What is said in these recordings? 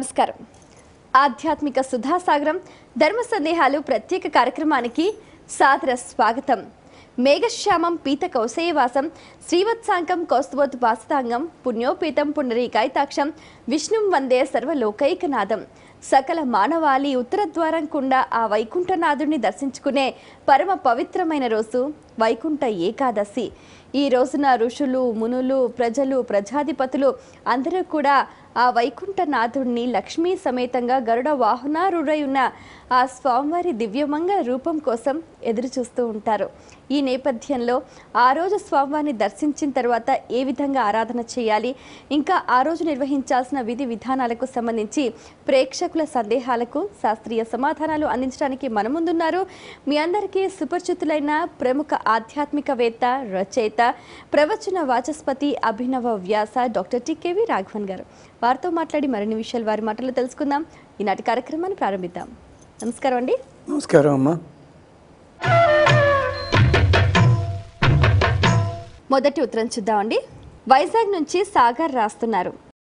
నమస్కారం ఆధ్యాత్మిక సుధాసాగరం ధర్మ సందేహాలు ప్రత్యేక కార్యక్రమానికి సాదర స్వాగతం మేఘశ్యామం పీత కౌశయవాసం శ్రీవత్సాంకం కౌస్తువత్ వాసతాంగం పుణ్యోపీతం పుండరీకాయితాక్షం విష్ణుం వందే సర్వలోకైకనాథం సకల మానవాళి ఉత్తరద్వారం కుండా ఆ వైకుంఠనాథుడిని దర్శించుకునే పరమ పవిత్రమైన రోజు వైకుంఠ ఏకాదశి ఈ రోజున ఋషులు మునులు ప్రజలు ప్రజాధిపతులు అందరూ కూడా ఆ వైకుంఠనాథుడిని లక్ష్మీ సమేతంగా గరుడ వాహనారుడై ఉన్న ఆ స్వామివారి దివ్యమంగళ రూపం కోసం ఎదురు చూస్తూ ఉంటారు ఈ నేపథ్యంలో ఆ రోజు స్వామివారిని దర్శించిన తర్వాత ఏ విధంగా ఆరాధన చేయాలి ఇంకా ఆ రోజు నిర్వహించాల్సిన విధి విధానాలకు సంబంధించి ప్రేక్షకుల సందేహాలకు శాస్త్రీయ సమాధానాలు అందించడానికి మన ముందున్నారు మీ అందరికీ సుపరిచితులైన ప్రముఖ ఆధ్యాత్మికవేత్త రచయిత ప్రవచన వాచస్పతి అభినవ వ్యాస డాక్టర్ టికేవి రాఘవన్ గారు వారితో మాట్లాడి మరిన్ని విషయాలు వారి మాటలు తెలుసుకుందాం ఈనాటి కార్యక్రమాన్ని ప్రారంభిద్దాం నమస్కారం అండి నమస్కారం అమ్మా మొదటి ఉత్తరం చూద్దామండి వైజాగ్ నుంచి సాగర్ రాస్తున్నారు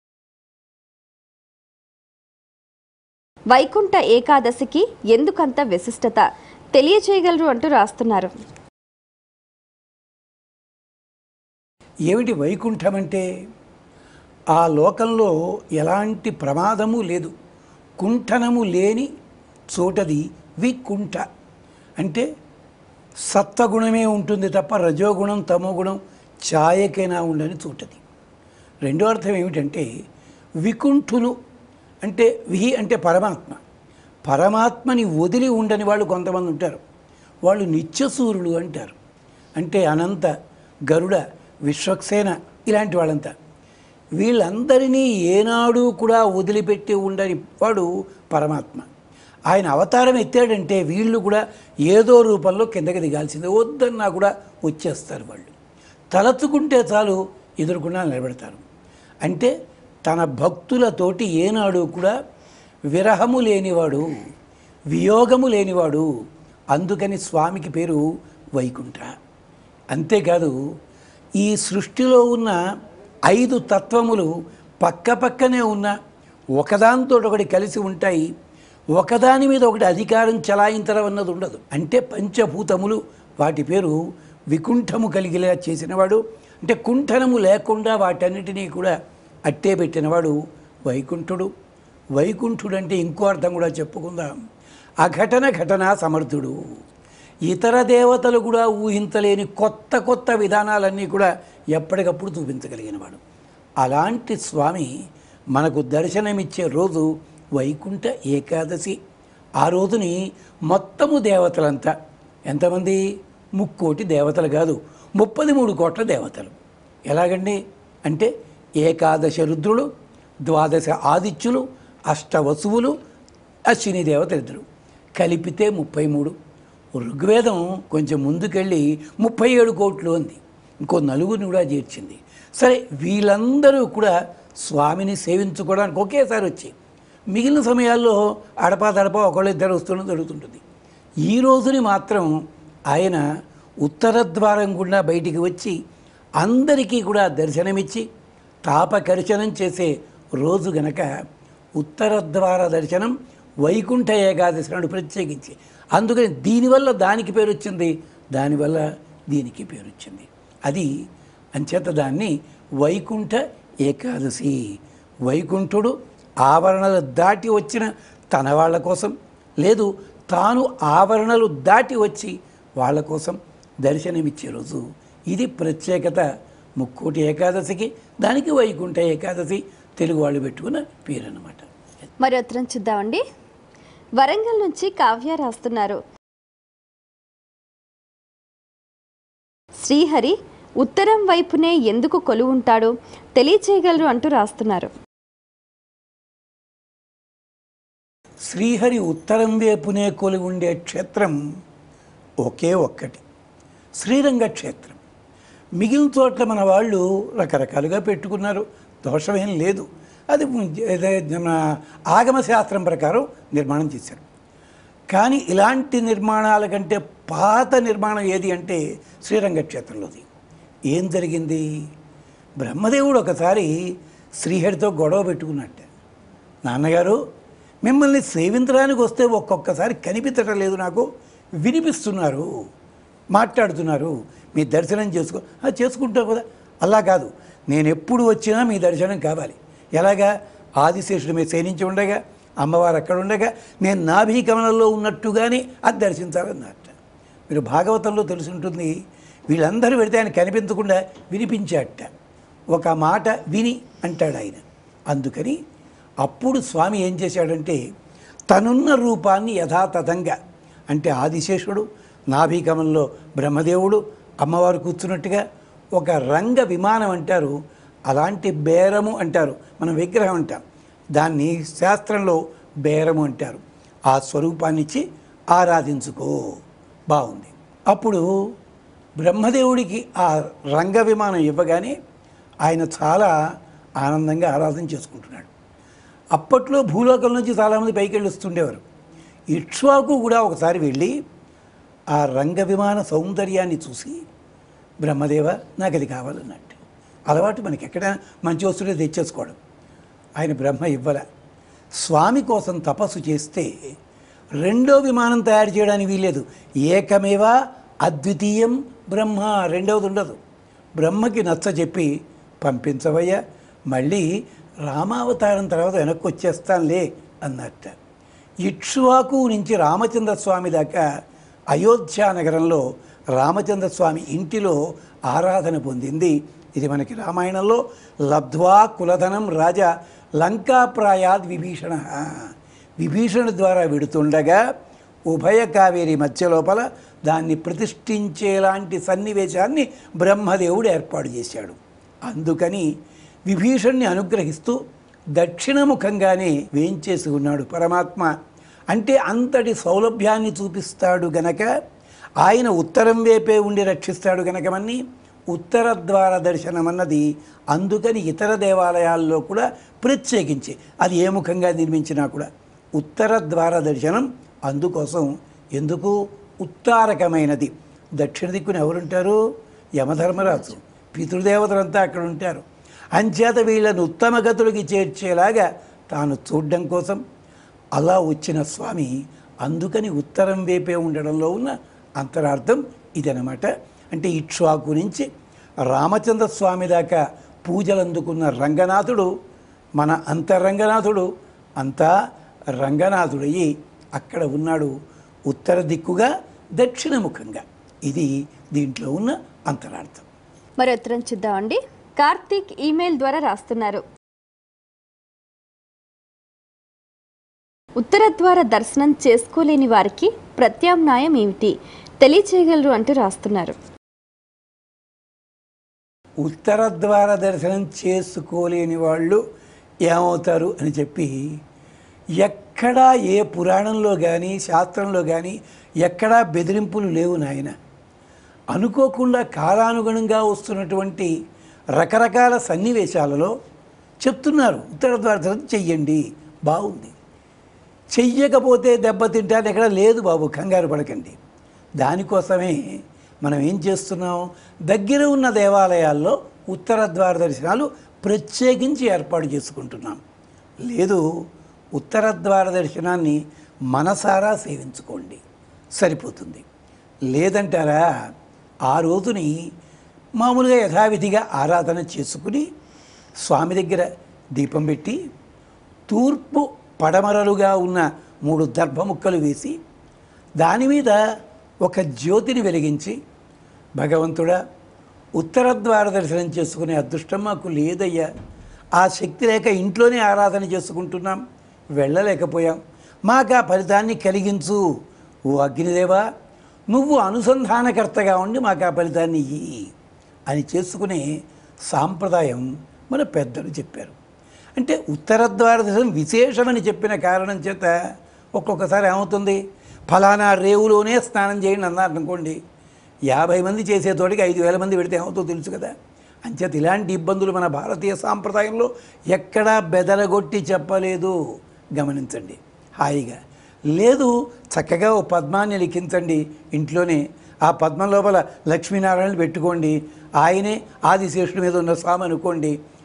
వైకుంఠ ఏకాదశికి ఎందుకంత విశిష్టత తెలియచేయగలరు అంటూ రాస్తున్నారు ఏమిటి వైకుంఠం అంటే ఆ లోకంలో ఎలాంటి ప్రమాదము లేదు కుంఠనము లేని చోటది వికుంఠ అంటే సత్వగుణమే ఉంటుంది తప్ప రజోగుణం తమోగుణం ఛాయకైనా ఉండని చోటది రెండో అర్థం ఏమిటంటే వికుంఠులు అంటే విహి అంటే పరమాత్మ పరమాత్మని వదిలి ఉండని వాళ్ళు కొంతమంది ఉంటారు వాళ్ళు నిత్యసూరులు అంటారు అంటే అనంత గరుడ విశ్వక్సేన ఇలాంటి వాళ్ళంతా వీళ్ళందరినీ ఏనాడు కూడా వదిలిపెట్టి ఉండని వాడు పరమాత్మ ఆయన అవతారం ఎత్తాడంటే వీళ్ళు కూడా ఏదో రూపంలో కిందకి దిగాల్సిందే వద్దన్నా కూడా వచ్చేస్తారు వాళ్ళు తలచుకుంటే చాలు ఎదురుకుండా నిలబెడతారు అంటే తన భక్తులతోటి ఏనాడు కూడా విరహము లేనివాడు వియోగము లేనివాడు అందుకని స్వామికి పేరు వైకుంఠ అంతేకాదు ఈ సృష్టిలో ఉన్న ఐదు తత్వములు పక్క పక్కనే ఉన్న ఒకదానితో ఒకటి కలిసి ఉంటాయి ఒకదాని మీద ఒకటి అధికారం చలాయించడం అన్నది ఉండదు అంటే పంచభూతములు వాటి పేరు వికుంఠము కలిగేలా చేసినవాడు అంటే కుంఠనము లేకుండా వాటన్నిటినీ కూడా అట్టే పెట్టినవాడు వైకుంఠుడు వైకుంఠుడు అంటే ఇంకో అర్థం కూడా చెప్పుకుందాం అఘటన ఘటన సమర్థుడు ఇతర దేవతలు కూడా ఊహించలేని కొత్త కొత్త విధానాలన్నీ కూడా ఎప్పటికప్పుడు చూపించగలిగినవాడు అలాంటి స్వామి మనకు దర్శనమిచ్చే రోజు వైకుంఠ ఏకాదశి ఆ రోజుని మొత్తము దేవతలంతా ఎంతమంది ముక్కోటి దేవతలు కాదు ముప్పది మూడు కోట్ల దేవతలు ఎలాగండి అంటే ఏకాదశ రుద్రులు ద్వాదశ ఆదిత్యులు అష్టవసువులు అశ్విని దేవతలు ఇద్దరు కలిపితే ముప్పై మూడు ఋగ్వేదం కొంచెం ముందుకెళ్ళి ముప్పై ఏడు కోట్లు ఉంది ఇంకో నలుగురిని కూడా చేర్చింది సరే వీళ్ళందరూ కూడా స్వామిని సేవించుకోవడానికి ఒకేసారి వచ్చి మిగిలిన సమయాల్లో అడపా దడప ఒకళ్ళు ఇద్దరు వస్తుండడం జరుగుతుంటుంది ఈ రోజుని మాత్రం ఆయన ఉత్తర ద్వారం గుండా బయటికి వచ్చి అందరికీ కూడా దర్శనమిచ్చి తాపకర్శనం చేసే రోజు గనక ఉత్తర ద్వార దర్శనం వైకుంఠ ఏకాదశి నాడు ప్రత్యేకించి అందుకని దీనివల్ల దానికి పేరు వచ్చింది దానివల్ల దీనికి పేరు వచ్చింది అది అంచేత దాన్ని వైకుంఠ ఏకాదశి వైకుంఠుడు ఆవరణలు దాటి వచ్చిన తన వాళ్ళ కోసం లేదు తాను ఆవరణలు దాటి వచ్చి వాళ్ళ కోసం దర్శనమిచ్చే రోజు ఇది ప్రత్యేకత ముక్కోటి ఏకాదశికి దానికి వైకుంఠ ఏకాదశి తెలుగు వాళ్ళు పెట్టుకున్న పేరు అన్నమాట మరి ఉత్తరం చూద్దామండి వరంగల్ నుంచి కావ్య రాస్తున్నారు శ్రీహరి ఉత్తరం వైపునే ఎందుకు కొలువు ఉంటాడు తెలియచేయగలరు అంటూ రాస్తున్నారు శ్రీహరి ఉత్తరం వైపునే కొలి ఉండే క్షేత్రం ఒకే ఒక్కటి శ్రీరంగ క్షేత్రం మిగిలిన చోట్ల మన వాళ్ళు రకరకాలుగా పెట్టుకున్నారు దోషమేం లేదు అది ఏదో మన ఆగమ శాస్త్రం ప్రకారం నిర్మాణం చేశారు కానీ ఇలాంటి నిర్మాణాల కంటే పాత నిర్మాణం ఏది అంటే శ్రీరంగ క్షేత్రంలోది ఏం జరిగింది బ్రహ్మదేవుడు ఒకసారి శ్రీహరితో గొడవ పెట్టుకున్నట్ట నాన్నగారు మిమ్మల్ని సేవించడానికి వస్తే ఒక్కొక్కసారి కనిపించటం లేదు నాకు వినిపిస్తున్నారు మాట్లాడుతున్నారు మీ దర్శనం చేసుకో "ఆ, చేసుకుంటావు కదా అలా కాదు నేను ఎప్పుడు వచ్చినా మీ దర్శనం కావాలి ఎలాగా ఆదిశేషుడు మీద శయనించి ఉండగా అమ్మవారు అక్కడ ఉండగా నేను నాభీకమలంలో ఉన్నట్టుగానే అది దర్శించాలన్నట్ట మీరు భాగవతంలో తెలుసుంటుంది వీళ్ళందరూ పెడితే ఆయన కనిపించకుండా వినిపించాట ఒక మాట విని అంటాడు ఆయన అందుకని అప్పుడు స్వామి ఏం చేశాడంటే తనున్న రూపాన్ని యథాతథంగా అంటే ఆదిశేషుడు నాభీకమంలో బ్రహ్మదేవుడు అమ్మవారు కూర్చున్నట్టుగా ఒక రంగ విమానం అంటారు అలాంటి బేరము అంటారు మనం విగ్రహం అంటాం దాన్ని శాస్త్రంలో బేరము అంటారు ఆ స్వరూపాన్ని ఇచ్చి ఆరాధించుకో బాగుంది అప్పుడు బ్రహ్మదేవుడికి ఆ రంగ విమానం ఇవ్వగానే ఆయన చాలా ఆనందంగా ఆరాధన చేసుకుంటున్నాడు అప్పట్లో భూలోకం నుంచి చాలామంది పైకి వెళ్ళి వస్తుండేవారు ఇక్ష్వాకు కూడా ఒకసారి వెళ్ళి ఆ రంగ విమాన సౌందర్యాన్ని చూసి బ్రహ్మదేవ నాకు అది కావాలన్నట్టు అలవాటు మనకి ఎక్కడైనా మంచి వస్తుంటే తెచ్చేసుకోవడం ఆయన బ్రహ్మ ఇవ్వల స్వామి కోసం తపస్సు చేస్తే రెండో విమానం తయారు చేయడానికి వీల్లేదు ఏకమేవా అద్వితీయం బ్రహ్మ రెండవది ఉండదు బ్రహ్మకి నచ్చ చెప్పి పంపించవయ్యా మళ్ళీ రామావతారం తర్వాత వెనక్కి వచ్చేస్తానులే అన్నట్ట ఇక్ష్వాకు నుంచి రామచంద్ర స్వామి దాకా అయోధ్య నగరంలో రామచంద్ర స్వామి ఇంటిలో ఆరాధన పొందింది ఇది మనకి రామాయణంలో లబ్ధ్వా కులధనం రాజా లంకాప్రాయాద్ విభీషణ విభీషణ ద్వారా విడుతుండగా ఉభయ కావేరి మధ్య లోపల దాన్ని ప్రతిష్ఠించేలాంటి సన్నివేశాన్ని బ్రహ్మదేవుడు ఏర్పాటు చేశాడు అందుకని విభీషణ్ణి అనుగ్రహిస్తూ దక్షిణముఖంగానే వేంచేసి ఉన్నాడు పరమాత్మ అంటే అంతటి సౌలభ్యాన్ని చూపిస్తాడు గనక ఆయన ఉత్తరం వైపే ఉండి రక్షిస్తాడు గనకమని ఉత్తర ద్వార దర్శనం అన్నది అందుకని ఇతర దేవాలయాల్లో కూడా ప్రత్యేకించి అది ఏ ముఖంగా నిర్మించినా కూడా ఉత్తర ద్వార దర్శనం అందుకోసం ఎందుకు ఉత్తారకమైనది దక్షిణ దిక్కున ఎవరుంటారు యమధర్మరాజు పితృదేవతలంతా అక్కడ ఉంటారు అంచేత వీళ్ళను ఉత్తమ గతులకి చేర్చేలాగా తాను చూడడం కోసం అలా వచ్చిన స్వామి అందుకని ఉత్తరం వైపే ఉండడంలో ఉన్న అంతరార్థం ఇదనమాట అంటే ఇక్ష్వాకు నుంచి రామచంద్ర స్వామి దాకా పూజలు అందుకున్న రంగనాథుడు మన అంతరంగనాథుడు అంతా రంగనాథుడయ్యి అక్కడ ఉన్నాడు ఉత్తర దిక్కుగా దక్షిణముఖంగా ఇది దీంట్లో ఉన్న అంతరార్థం మరి ఉత్తరం చూద్దామండి కార్తీక్ ఈమెయిల్ ద్వారా రాస్తున్నారు ఉత్తర ద్వార దర్శనం చేసుకోలేని వారికి ప్రత్యామ్నాయం ఏమిటి తెలియచేయగలరు అంటూ రాస్తున్నారు ఉత్తర ద్వార దర్శనం చేసుకోలేని వాళ్ళు ఏమవుతారు అని చెప్పి ఎక్కడా ఏ పురాణంలో కానీ శాస్త్రంలో కానీ ఎక్కడా బెదిరింపులు లేవు నాయన అనుకోకుండా కాలానుగుణంగా వస్తున్నటువంటి రకరకాల సన్నివేశాలలో చెప్తున్నారు ఉత్తర ద్వార దర్శనం చెయ్యండి బాగుంది చెయ్యకపోతే దెబ్బతింటాను ఎక్కడ లేదు బాబు కంగారు పడకండి దానికోసమే మనం ఏం చేస్తున్నాం దగ్గర ఉన్న దేవాలయాల్లో ఉత్తర ద్వార దర్శనాలు ప్రత్యేకించి ఏర్పాటు చేసుకుంటున్నాం లేదు ఉత్తర ద్వార దర్శనాన్ని మనసారా సేవించుకోండి సరిపోతుంది లేదంటారా ఆ రోజుని మామూలుగా యథావిధిగా ఆరాధన చేసుకుని స్వామి దగ్గర దీపం పెట్టి తూర్పు పడమరలుగా ఉన్న మూడు దర్భముక్కలు వేసి దాని మీద ఒక జ్యోతిని వెలిగించి భగవంతుడా ఉత్తర ద్వార దర్శనం చేసుకునే అదృష్టం మాకు లేదయ్యా ఆ శక్తి లేక ఇంట్లోనే ఆరాధన చేసుకుంటున్నాం వెళ్ళలేకపోయాం మాకు ఆ ఫలితాన్ని కలిగించు ఓ అగ్నిదేవా నువ్వు అనుసంధానకర్తగా ఉండి మాకు ఆ ఫలితాన్ని ఇయ్యి అని చేసుకునే సాంప్రదాయం మన పెద్దలు చెప్పారు అంటే ఉత్తర ద్వార దర్శనం విశేషమని చెప్పిన కారణం చేత ఒక్కొక్కసారి ఏమవుతుంది ఫలానా రేవులోనే స్నానం చేయండి అన్నారు అనుకోండి యాభై మంది చేసేతోటికి ఐదు వేల మంది పెడితే ఏమవుతుందో తెలుసు కదా అంచేత ఇలాంటి ఇబ్బందులు మన భారతీయ సాంప్రదాయంలో ఎక్కడా బెదరగొట్టి చెప్పలేదు గమనించండి హాయిగా లేదు చక్కగా ఓ పద్మాన్ని లిఖించండి ఇంట్లోనే ఆ పద్మం లోపల లక్ష్మీనారాయణ పెట్టుకోండి ఆయనే ఆదిశేషుడి మీద ఉన్న స్వామి అనుకోండి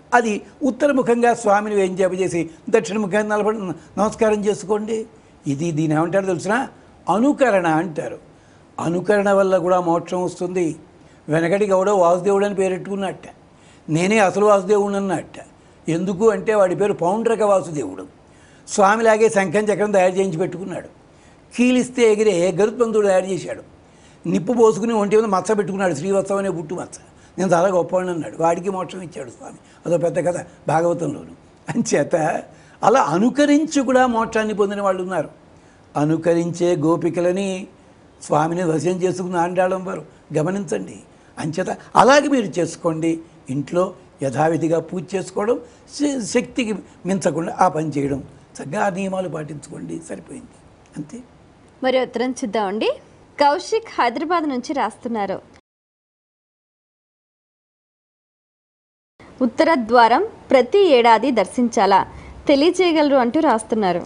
అది ఉత్తరముఖంగా స్వామిని ఏం చేసి దక్షిణముఖంగా నిలబడి నమస్కారం చేసుకోండి ఇది దీని ఏమంటారు తెలిసిన అనుకరణ అంటారు అనుకరణ వల్ల కూడా మోక్షం వస్తుంది వెనకటి గౌడ వాసుదేవుడు అని పేరెట్టుకున్నట్ట నేనే అసలు వాసుదేవుడు అన్నట్ట ఎందుకు అంటే వాడి పేరు పౌండ్రక వాసుదేవుడు స్వామిలాగే శంఖం చక్రం తయారు చేయించి పెట్టుకున్నాడు కీలిస్తే ఎగిరే గరుత్మంతుడు తయారు చేశాడు నిప్పు పోసుకుని ఒంటి మీద మచ్చ పెట్టుకున్నాడు శ్రీవత్సవం అనే పుట్టు మచ్చ నేను చాలా గొప్పవాడిని అన్నాడు వాడికి మోక్షం ఇచ్చాడు స్వామి అదో పెద్ద కథ భాగవతంలోను అంచేత అలా అనుకరించి కూడా మోక్షాన్ని పొందిన వాళ్ళు ఉన్నారు అనుకరించే గోపికలని స్వామిని వశం చేసుకున్న ఆండాళం వారు గమనించండి అంచేత అలాగే మీరు చేసుకోండి ఇంట్లో యథావిధిగా పూజ చేసుకోవడం శ- శక్తికి మించకుండా ఆ పని చేయడం చక్కగా ఆ నియమాలు పాటించుకోండి సరిపోయింది అంతే మరి ఉత్తరం చూద్దామండి కౌశిక్ హైదరాబాద్ నుంచి రాస్తున్నారు ఉత్తర ద్వారం ప్రతి ఏడాది దర్శించాలా తెలియచేయగలరు అంటూ రాస్తున్నారు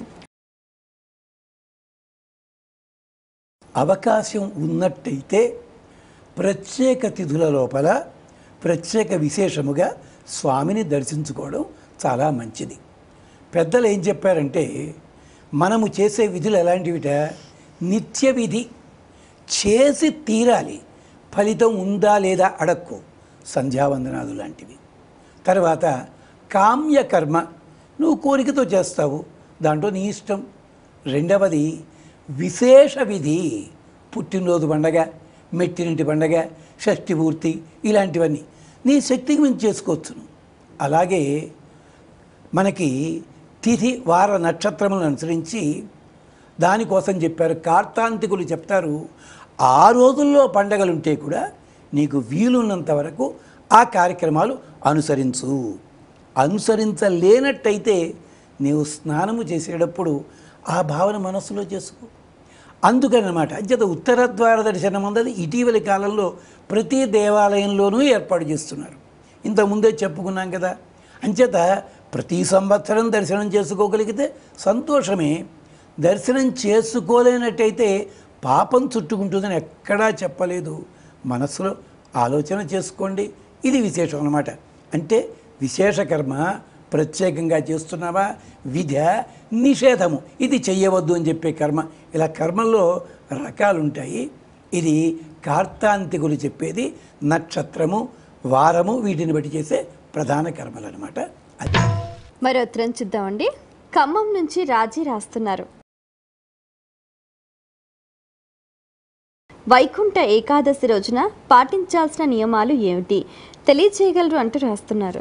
అవకాశం ఉన్నట్టయితే ప్రత్యేక తిథుల లోపల ప్రత్యేక విశేషముగా స్వామిని దర్శించుకోవడం చాలా మంచిది పెద్దలు ఏం చెప్పారంటే మనము చేసే విధులు ఎలాంటివిట నిత్య విధి చేసి తీరాలి ఫలితం ఉందా లేదా అడక్కు సంధ్యావందనాలు లాంటివి తర్వాత కామ్యకర్మ నువ్వు కోరికతో చేస్తావు దాంట్లో నీ ఇష్టం రెండవది విశేష విధి పుట్టినరోజు పండగ మెట్టినింటి పండగ షష్ఠి పూర్తి ఇలాంటివన్నీ నీ శక్తికి మించి చేసుకోవచ్చును అలాగే మనకి తిథి వార నక్షత్రములను అనుసరించి దానికోసం చెప్పారు కార్తాంతికులు చెప్తారు ఆ రోజుల్లో పండగలు ఉంటే కూడా నీకు వీలున్నంత వరకు ఆ కార్యక్రమాలు అనుసరించు అనుసరించలేనట్టయితే నీవు స్నానము చేసేటప్పుడు ఆ భావన మనస్సులో చేసుకో అందుకని అనమాట అంచేత ఉత్తర ద్వార దర్శనం అన్నది ఇటీవలి కాలంలో ప్రతి దేవాలయంలోనూ ఏర్పాటు చేస్తున్నారు ఇంతకుముందే చెప్పుకున్నాం కదా అంచేత ప్రతి సంవత్సరం దర్శనం చేసుకోగలిగితే సంతోషమే దర్శనం చేసుకోలేనట్టయితే పాపం చుట్టుకుంటుందని ఎక్కడా చెప్పలేదు మనసులో ఆలోచన చేసుకోండి ఇది విశేషం అన్నమాట అంటే విశేష కర్మ ప్రత్యేకంగా చేస్తున్నావా విధ నిషేధము ఇది చెయ్యవద్దు అని చెప్పే కర్మ ఇలా కర్మల్లో రకాలు ఉంటాయి ఇది కార్తాంతికులు చెప్పేది నక్షత్రము వారము వీటిని బట్టి చేసే ప్రధాన కర్మలు అనమాట అది మరి ఉత్తరం చూద్దామండి ఖమ్మం నుంచి రాజీ రాస్తున్నారు వైకుంఠ ఏకాదశి రోజున పాటించాల్సిన నియమాలు ఏమిటి తెలియచేయగలరు అంటూ రాస్తున్నారు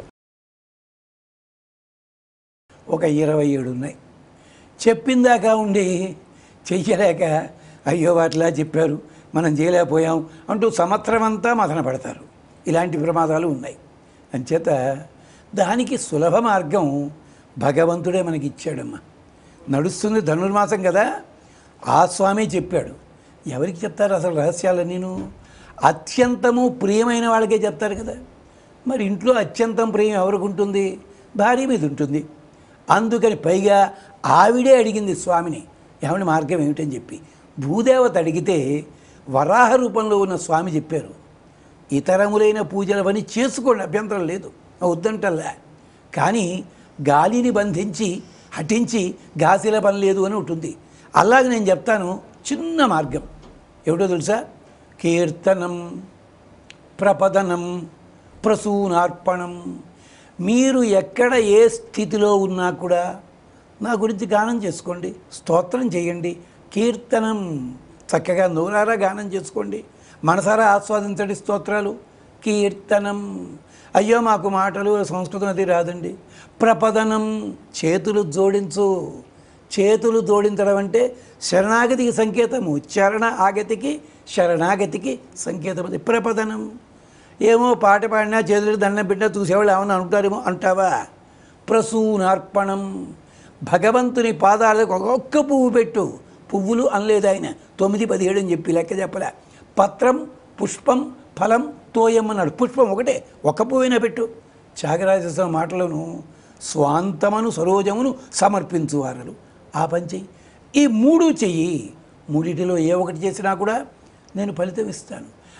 ఒక ఇరవై ఏడు ఉన్నాయి చెప్పిందాకా ఉండి చెయ్యలేక అయ్యో వాటిలా చెప్పారు మనం చేయలేకపోయాం అంటూ సంవత్సరం అంతా మదన పడతారు ఇలాంటి ప్రమాదాలు ఉన్నాయి అంచేత దానికి సులభ మార్గం భగవంతుడే మనకి ఇచ్చాడమ్మా నడుస్తుంది ధనుర్మాసం కదా ఆ స్వామి చెప్పాడు ఎవరికి చెప్తారు అసలు రహస్యాలు నేను అత్యంతము ప్రియమైన వాళ్ళకే చెప్తారు కదా మరి ఇంట్లో అత్యంతం ప్రియం ఎవరికి ఉంటుంది భార్య మీద ఉంటుంది అందుకని పైగా ఆవిడే అడిగింది స్వామిని ఏమని మార్గం ఏమిటని చెప్పి భూదేవత అడిగితే వరాహ రూపంలో ఉన్న స్వామి చెప్పారు ఇతరములైన పూజల పని చేసుకోండి అభ్యంతరం లేదు వద్దంటల్లా కానీ గాలిని బంధించి హటించి గాసిల పని లేదు అని ఉంటుంది అలాగే నేను చెప్తాను చిన్న మార్గం ఏమిటో తెలుసా కీర్తనం ప్రపదనం ప్రసూనార్పణం మీరు ఎక్కడ ఏ స్థితిలో ఉన్నా కూడా నా గురించి గానం చేసుకోండి స్తోత్రం చేయండి కీర్తనం చక్కగా నోరారా గానం చేసుకోండి మనసారా ఆస్వాదించండి స్తోత్రాలు కీర్తనం అయ్యో మాకు మాటలు సంస్కృతం అది రాదండి ప్రపదనం చేతులు జోడించు చేతులు జోడించడం అంటే శరణాగతికి సంకేతము చరణ ఆగతికి శరణాగతికి సంకేతం అది ప్రపదనం ఏమో పాట పాడినా చేతులకు దండం పెట్టినా చూసేవాళ్ళు ఏమన్నా అంటారేమో అంటావా ప్రసూనార్పణం భగవంతుని పాదాలకు ఒక్కొక్క పువ్వు పెట్టు పువ్వులు అనలేదు ఆయన తొమ్మిది పదిహేడు అని చెప్పి లెక్క చెప్పలే పత్రం పుష్పం ఫలం తోయం అన్నాడు పుష్పం ఒకటే ఒక్క పువ్వైనా పెట్టు త్యాగరాజస్వామి మాటలను స్వాంతమను సరోజమును సమర్పించు వారలు ఆ పని చెయ్యి ఈ మూడు చెయ్యి మూడిటిలో ఏ ఒకటి చేసినా కూడా నేను ఫలితం ఇస్తాను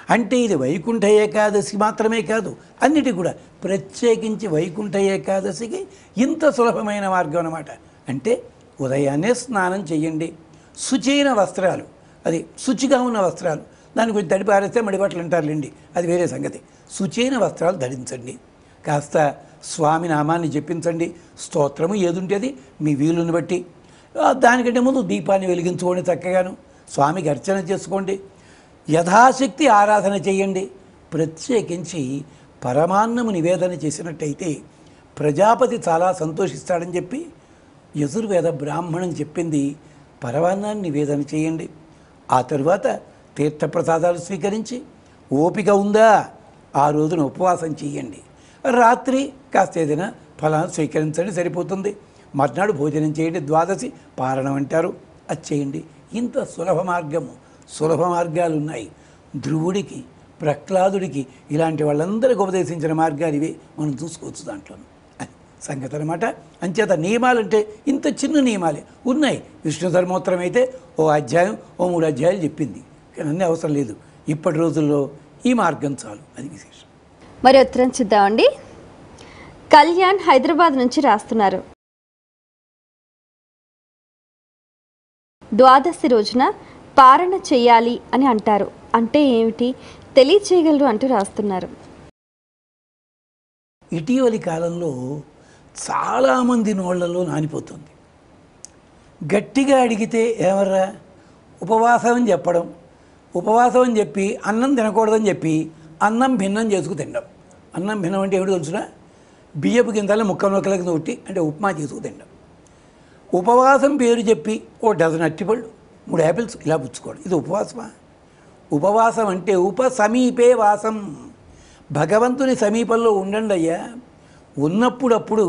అంటే ఇది వైకుంఠ ఏకాదశి మాత్రమే కాదు అన్నిటి కూడా ప్రత్యేకించి వైకుంఠ ఏకాదశికి ఇంత సులభమైన మార్గం అన్నమాట అంటే ఉదయాన్నే స్నానం చేయండి శుచైన వస్త్రాలు అది శుచిగా ఉన్న వస్త్రాలు దానికి కొంచెం తడి పారేస్తే మడిబట్టలు అంటారులేండి అది వేరే సంగతి శుచైన వస్త్రాలు ధరించండి కాస్త స్వామి నామాన్ని జపించండి స్తోత్రము ఏదుంటేది మీ వీలుని బట్టి ఆ, దానికంటే ముందు దీపాన్ని వెలిగించుకోండి చక్కగాను స్వామికి అర్చన చేసుకోండి యథాశక్తి ఆరాధన చేయండి ప్రత్యేకించి పరమాన్నము నివేదన చేసినట్టయితే ప్రజాపతి చాలా సంతోషిస్తాడని చెప్పి యజుర్వేద బ్రాహ్మణం చెప్పింది పరమాన్నాన్ని నివేదన చేయండి ఆ తరువాత తీర్థప్రసాదాలు స్వీకరించి ఓపిక ఉందా ఆ రోజున ఉపవాసం చేయండి రాత్రి కాస్త ఏదైనా ఫలాన్ని స్వీకరించండి సరిపోతుంది మర్నాడు భోజనం చేయండి ద్వాదశి పారణం అంటారు అది చేయండి ఇంత సులభ మార్గము సులభ మార్గాలు ఉన్నాయి ధ్రువుడికి ప్రహ్లాదుడికి ఇలాంటి వాళ్ళందరికీ ఉపదేశించిన మార్గాలు ఇవి మనం చూసుకోవచ్చు దాంట్లో అది సంగతి అనమాట అంచేత నియమాలంటే ఇంత చిన్న నియమాలే ఉన్నాయి విష్ణు ధర్మోత్తరం అయితే ఓ అధ్యాయం ఓ మూడు అధ్యాయాలు చెప్పింది కానీ అన్నీ అవసరం లేదు ఇప్పటి రోజుల్లో ఈ మార్గం చాలు అది విశేషం మరి ఉత్తరం చూద్దామండి కళ్యాణ్ హైదరాబాద్ నుంచి రాస్తున్నారు ద్వాదశి రోజున పారణ చేయాలి అని అంటారు అంటే ఏమిటి తెలియచేయగలరు అంటూ రాస్తున్నారు ఇటీవలి కాలంలో చాలామంది నోళ్లలో నానిపోతుంది గట్టిగా అడిగితే ఏమర్రా ఉపవాసం అని చెప్పడం ఉపవాసం అని చెప్పి అన్నం తినకూడదని చెప్పి అన్నం భిన్నం చేసుకు తినడం అన్నం భిన్నం అంటే ఏమిటి తెలుసునా బియ్యపు గింజలు ముక్క ముక్కల కింద కొట్టి అంటే ఉప్మా చేసుకు తినడం ఉపవాసం పేరు చెప్పి ఓ డజన్ అట్టిపళ్ళు మూడు యాపిల్స్ ఇలా పుచ్చుకోవడం ఇది ఉపవాసమా ఉపవాసం అంటే ఉప సమీపే వాసం భగవంతుని సమీపంలో ఉండండి అయ్యా ఉన్నప్పుడప్పుడు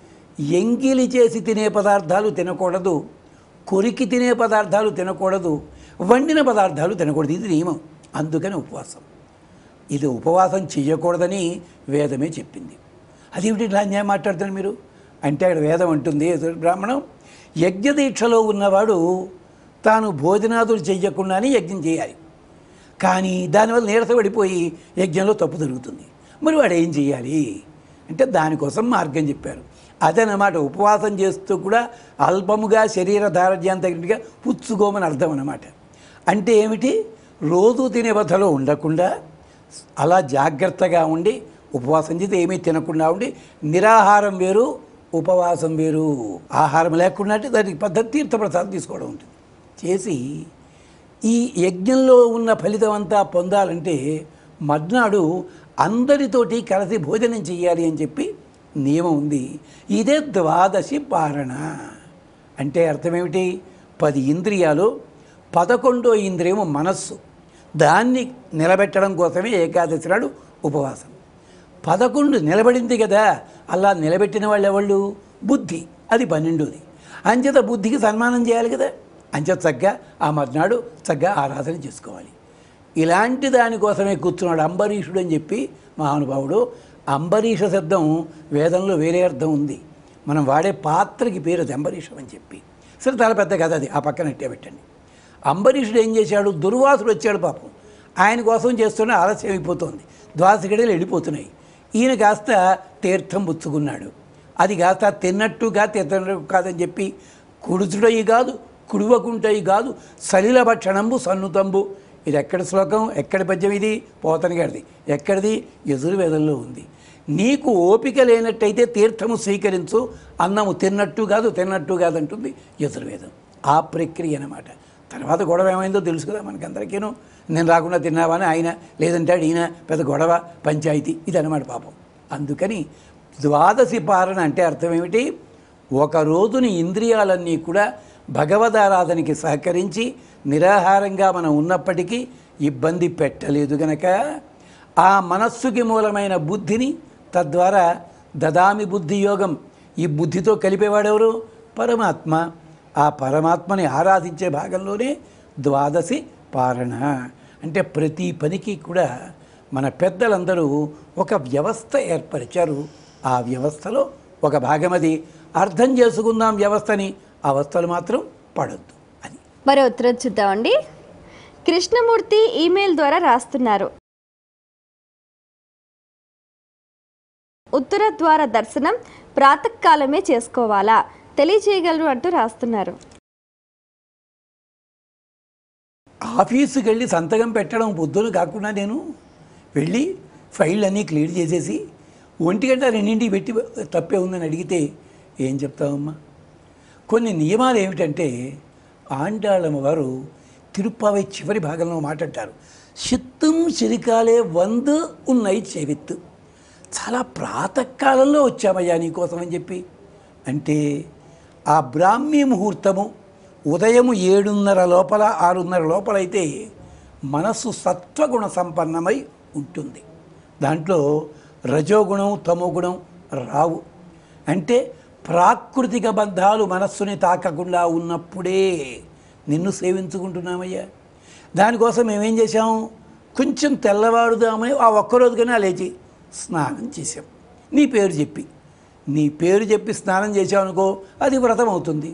ఎంగిలి చేసి తినే పదార్థాలు తినకూడదు కొరికి తినే పదార్థాలు తినకూడదు వండిన పదార్థాలు తినకూడదు ఇది నియమం అందుకని ఉపవాసం ఇది ఉపవాసం చేయకూడదని వేదమే చెప్పింది అదేమిటి ఇట్లా అన్యాయం మాట్లాడుతున్నారు మీరు అంటే అక్కడ వేదం అంటుంది ఎదురు బ్రాహ్మణం యజ్ఞదీక్షలో ఉన్నవాడు తాను భోజనాదులు చెయ్యకుండానే యజ్ఞం చేయాలి కానీ దానివల్ల నీరసపడిపోయి యజ్ఞంలో తప్పు జరుగుతుంది మరి వాడు ఏం చేయాలి అంటే దానికోసం మార్గం చెప్పారు అదనమాట ఉపవాసం చేస్తూ కూడా అల్పముగా శరీర దారుఢ్యం తగినట్టుగా పుచ్చుకోమని అర్థం అన్నమాట అంటే ఏమిటి రోజు తినే బద్దలో ఉండకుండా అలా జాగ్రత్తగా ఉండి ఉపవాసం చేసి ఏమీ తినకుండా ఉండి నిరాహారం వేరు ఉపవాసం వేరు ఆహారం లేకుండా అంటే దానికి పద్ధతి తీర్థప్రసాదం తీసుకోవడం ఉంటుంది చేసి ఈ యజ్ఞంలో ఉన్న ఫలితం అంతా పొందాలంటే మర్నాడు అందరితోటి కలిసి భోజనం చేయాలి అని చెప్పి నియమం ఉంది ఇదే ద్వాదశి పారణ అంటే అర్థం ఏమిటి పది ఇంద్రియాలు పదకొండో ఇంద్రియము మనస్సు దాన్ని నిలబెట్టడం కోసమే ఏకాదశి నాడు ఉపవాసం పదకొండు నిలబడింది కదా అలా నిలబెట్టిన వాళ్ళు ఎవళ్ళు బుద్ధి అది పన్నెండోది అంచేత బుద్ధికి సన్మానం చేయాలి కదా అంచేత చక్కగా ఆ మర్నాడు చక్కగా ఆరాధన చేసుకోవాలి ఇలాంటి దానికోసమే కూర్చున్నాడు అంబరీషుడు అని చెప్పి మహానుభావుడు అంబరీష శబ్దం వేదంలో వేరే అర్థం ఉంది మనం వాడే పాత్రకి పేరు అది అంబరీషం అని చెప్పి సరే చాలా పెద్ద కథ అది ఆ పక్కన ఎట్టే పెట్టండి అంబరీషుడు ఏం చేశాడు దుర్వాసుడు వచ్చాడు పాపం ఆయన కోసం చేస్తున్న ఆలస్యం అయిపోతుంది ద్వాదశ గడియలు వెళ్ళిపోతున్నాయి ఈయన కాస్త తీర్థం పుచ్చుకున్నాడు అది కాస్త తిన్నట్టుగా తిన్నట్టు కాదని చెప్పి కుడుచుడయి కాదు కుడువకుంటయి కాదు సలిల భక్షణంబు సన్నుతంబు ఇది ఎక్కడ శ్లోకం ఎక్కడి పద్యం ఇది పోతన గారిది ఎక్కడిది యజుర్వేదంలో ఉంది నీకు ఓపిక లేనట్టయితే తీర్థము స్వీకరించు అన్నము తిన్నట్టు కాదు తిన్నట్టు కాదంటుంది యజుర్వేదం ఆ ప్రక్రియ అన్నమాట తర్వాత గొడవ ఏమైందో తెలుసు కదా మనకందరికీను నేను రాకుండా తిన్నావా అని ఆయన లేదంటే ఈయన పెద్ద గొడవ పంచాయతీ ఇదన్నమాట పాపం అందుకని ద్వాదశి పాలన అంటే అర్థం ఏమిటి ఒక రోజుని ఇంద్రియాలన్నీ కూడా భగవదారాధనకి సహకరించి నిరాహారంగా మనం ఉన్నప్పటికీ ఇబ్బంది పెట్టలేదు గనక ఆ మనస్సుకి మూలమైన బుద్ధిని తద్వారా దదామి బుద్ధి యోగం ఈ బుద్ధితో కలిపేవాడెవరు పరమాత్మ ఆ పరమాత్మని ఆరాధించే భాగంలోనే ద్వాదశి పారణ అంటే ప్రతి పనికి కూడా మన పెద్దలందరూ ఒక వ్యవస్థ ఏర్పరిచారు ఆ వ్యవస్థలో ఒక భాగం అది అర్థం చేసుకుందాం వ్యవస్థని అవస్థలు మాత్రం పడొద్దు అని మరో ఉత్తరం చూద్దామండి కృష్ణమూర్తి ఈమెయిల్ ద్వారా రాస్తున్నారు ఉత్తర ద్వార దర్శనం ప్రాతకాలమే చేసుకోవాలా తెలియజేయగలరు అంటూ రాస్తున్నారు ఆఫీసుకి వెళ్ళి సంతకం పెట్టడం పొద్దున కాకుండా నేను వెళ్ళి ఫైల్ అన్నీ క్లియర్ చేసేసి ఒంటి గంట రెండింటికి పెట్టి తప్పే ఉందని అడిగితే ఏం చెప్తావమ్మా కొన్ని నియమాలు ఏమిటంటే ఆండాళమ్మ వారు తిరుప్పావై చివరి భాగంలో మాట్లాడతారు చిత్తం చిరికాలే వంద ఉన్నాయి చెవిత్తు చాలా ప్రాతకాలంలో వచ్చామయ్యా నీకోసం అని చెప్పి అంటే ఆ బ్రాహ్మీ ముహూర్తము ఉదయము ఏడున్నర లోపల ఆరున్నర లోపల అయితే మనస్సు సత్వగుణ సంపన్నమై ఉంటుంది దాంట్లో రజోగుణం తమోగుణం రావు అంటే ప్రాకృతిక బంధాలు మనస్సుని తాకకుండా ఉన్నప్పుడే నిన్ను సేవించుకుంటున్నామయ్యా దానికోసం మేమేం చేశాం కొంచెం తెల్లవారుదామని ఆ ఒక్కరోజుకైనా లేచి స్నానం చేశాం నీ పేరు చెప్పి నీ పేరు చెప్పి స్నానం చేసావు అనుకో అది వ్రతం అవుతుంది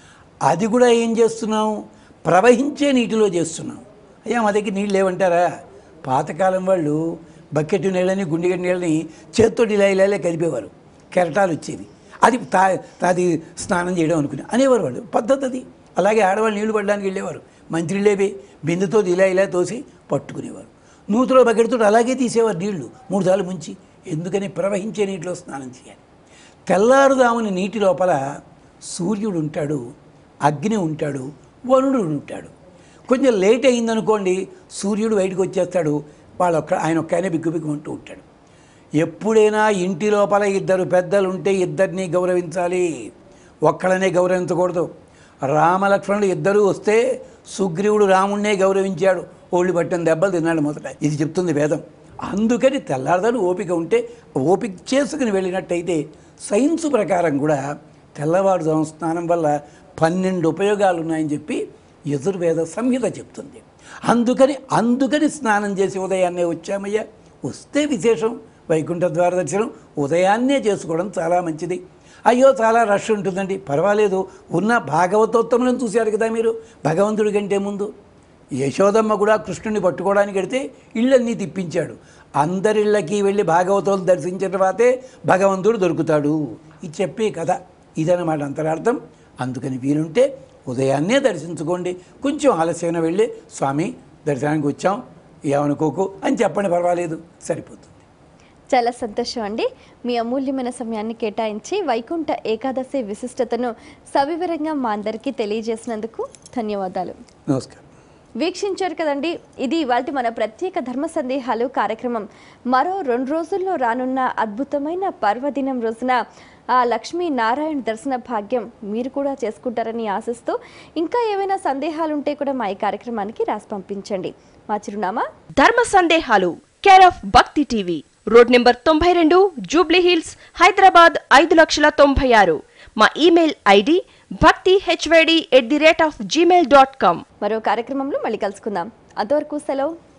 అది కూడా ఏం చేస్తున్నాం ప్రవహించే నీటిలో చేస్తున్నాం అయ్యా మా దగ్గర నీళ్ళు లేవంటారా పాతకాలం వాళ్ళు బకెట్ నీళ్ళని గుండెగడ్డ నీళ్ళని చేత్తో ఇలా ఇలా ఇలా కలిపేవారు కెరటాలు వచ్చేది అది తా అది స్నానం చేయడం అనుకుని అనేవారు వాళ్ళు పద్ధతి అది అలాగే ఆడవాళ్ళు నీళ్లు పడడానికి వెళ్ళేవారు మంత్రిలేవి బిందెతో ఇలా ఇలా తోసి పట్టుకునేవారు నూతులో బకెట్తో అలాగే తీసేవారు నీళ్లు మూడు సార్లు ముంచి ఎందుకని ప్రవహించే నీటిలో స్నానం చేయాలి తెల్లారుదాముని నీటి లోపల సూర్యుడు ఉంటాడు అగ్ని ఉంటాడు వరుణుడు ఉంటాడు కొంచెం లేట్ అయిందనుకోండి సూర్యుడు బయటకు వచ్చేస్తాడు వాళ్ళ ఒక్క ఆయన ఒక్కనే బిగ్గు బిగ్గుమంటూ ఉంటాడు ఎప్పుడైనా ఇంటి లోపల ఇద్దరు పెద్దలు ఉంటే ఇద్దరిని గౌరవించాలి ఒక్కడనే గౌరవించకూడదు రామలక్ష్మణుడు ఇద్దరూ వస్తే సుగ్రీవుడు రాముణ్ణే గౌరవించాడు ఓళ్ళు పట్టిన దెబ్బలు తిన్నాడు మొదట ఇది చెప్తుంది వేదం అందుకని తెల్లారదాలు ఓపిక ఉంటే ఓపిక చేసుకుని వెళ్ళినట్టయితే సైన్స్ ప్రకారం కూడా తెల్లవారుజాము స్నానం వల్ల పన్నెండు ఉపయోగాలు ఉన్నాయని చెప్పి యజుర్వేద సంహిత చెప్తుంది అందుకని అందుకని స్నానం చేసి ఉదయాన్నే వచ్చామయ్యా వస్తే విశేషం వైకుంఠ ద్వార దర్శనం ఉదయాన్నే చేసుకోవడం చాలా మంచిది అయ్యో చాలా రష్ ఉంటుందండి పర్వాలేదు ఉన్న భాగవతోత్తములను చూశారు కదా మీరు భగవంతుడి కంటే ముందు యశోదమ్మ కూడా కృష్ణుని పట్టుకోవడానికి వెడితే ఇళ్ళన్నీ తిప్పించాడు అందరిళ్ళకి వెళ్ళి భాగవతాలు దర్శించిన తర్వాతే భగవంతుడు దొరుకుతాడు ఇది చెప్పే కథ ఇదన్నమాట అంతరార్థం అందుకని వీలుంటే ఉదయాన్నే దర్శించుకోండి కొంచెం ఆలస్యంగా వెళ్ళి స్వామి దర్శనానికి వచ్చాం ఏమనుకోకు అని చెప్పండి పర్వాలేదు సరిపోతుంది చాలా సంతోషం అండి మీ అమూల్యమైన సమయాన్ని కేటాయించి వైకుంఠ ఏకాదశి విశిష్టతను సవివరంగా మా అందరికీ తెలియజేసినందుకు ధన్యవాదాలు నమస్కారం వీక్షించారు కదండి ఇది ఇవాళ మన ప్రత్యేక ధర్మ సందేహాలు కార్యక్రమం మరో రెండు రోజుల్లో రానున్న అద్భుతమైన పర్వదినం రోజున ఆ లక్ష్మీ నారాయణ దర్శన భాగ్యం మీరు కూడా చేసుకుంటారని ఆశిస్తూ ఇంకా ఏవైనా సందేహాలు ఉంటే కూడా మా ఈ కార్యక్రమానికి రాసి పంపించండి మా చిరునామా ధర్మ సందేహాలు care of Bhakthi TV road number తొంభై రెండు జూబ్లీ హిల్స్ హైదరాబాద్ ఐదు లక్షల తొంభై ఆరు మా email ID Bhakthi HYD at the rate of gmail dot com మరో కార్యక్రమంలో మళ్ళీ కలుసుకుందాం అంతవరకు సెలవు